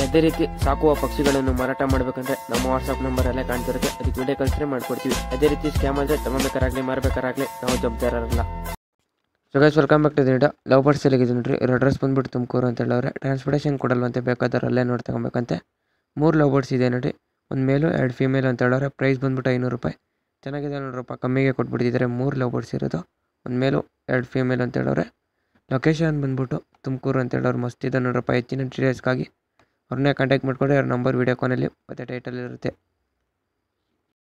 ಅದೇ ರೀತಿ ಸಾಕುವ ಪಕ್ಷಿಗಳನ್ನು ಮಾರಾಟ ಮಾಡಬೇಕಂದ್ರೆ ನಮ್ಮ ವಾಟ್ಸ್ಆಪ್ ನಂಬರ್ ಅಲ್ಲೇ ಕಾಣ್ತಿರುತ್ತೆ ಅದಕ್ಕೆ ವಿಡಿಯೋ ಕಳಿಸಿದ್ರೆ ಮಾಡ್ಕೊಡ್ತೀವಿ ಅದೇ ರೀತಿ ಸ್ಕ್ಯಾಮ್ ಅಂದರೆ ತಗೊಬೇಕಾರಾಗಲಿ ಮಾರಬೇಕಾರಾಗಲಿ ನಾವು ಜವಾಬ್ದಾರರಲ್ಲ so guys welcome back to the video love birds ಎಲ್ಲಿಗಿದೆ ನೋಡ್ರಿ ಇವ್ರ ಅಡ್ರೆಸ್ ಬಂದ್ಬಿಟ್ಟು ತುಮಕೂರು ಅಂತ ಹೇಳವ್ರೆ ಟ್ರಾನ್ಸ್ಪೋರ್ಟೇಷನ್ ಕೊಡಲ್ವಂತೆ ಬೇಕಾದ್ರೆ ಅಲ್ಲೇ ನೋಡಿ ತಗೊಬೇಕಂತೆ ಮೂರು ಲವ್ ಬರ್ಡ್ಸ್ ಇದೆ ನೋಡಿ ಒಂದು ಮೇಲು ಎರಡು ಫೀಮೇಲ್ ಅಂತ ಹೇಳೋರೆ ಪ್ರೈಸ್ ಬಂದ್ಬಿಟ್ಟು ಐನೂರು ರೂಪಾಯಿ ಚೆನ್ನಾಗಿದೆ ನೋಡ್ರಪ್ಪ ಕಮ್ಮಿಗೆ ಕೊಟ್ಬಿಟ್ಟಿದ್ದಾರೆ ಮೂರು ಲವ್ ಬರ್ಡ್ಸ್ ಇರೋದು ಒಂದು ಮೇಲು ಎರಡು ಫೀಮೇಲ್ ಅಂತ ಹೇಳೋರೆ ಲೊಕೇಶನ್ ಬಂದ್ಬಿಟ್ಟು ತುಮಕೂರು ಅಂತ ಹೇಳೋರು ಮಸ್ತ್ ಇದೆ ನೋಡ್ರಪ್ಪ ಹೆಚ್ಚಿನ ಡೀಟೇಲ್ಸ್ಗಾಗಿ ಅವ್ರನ್ನೇ ಕಾಂಟ್ಯಾಕ್ಟ್ ಮಾಡ್ಕೊಂಡ್ರೆ ಅವ್ರ ನಂಬರ್ ವೀಡಿಯೋ ಕಾನಲ್ಲಿ ಮತ್ತು ಟೈಟಲ್ ಇರುತ್ತೆ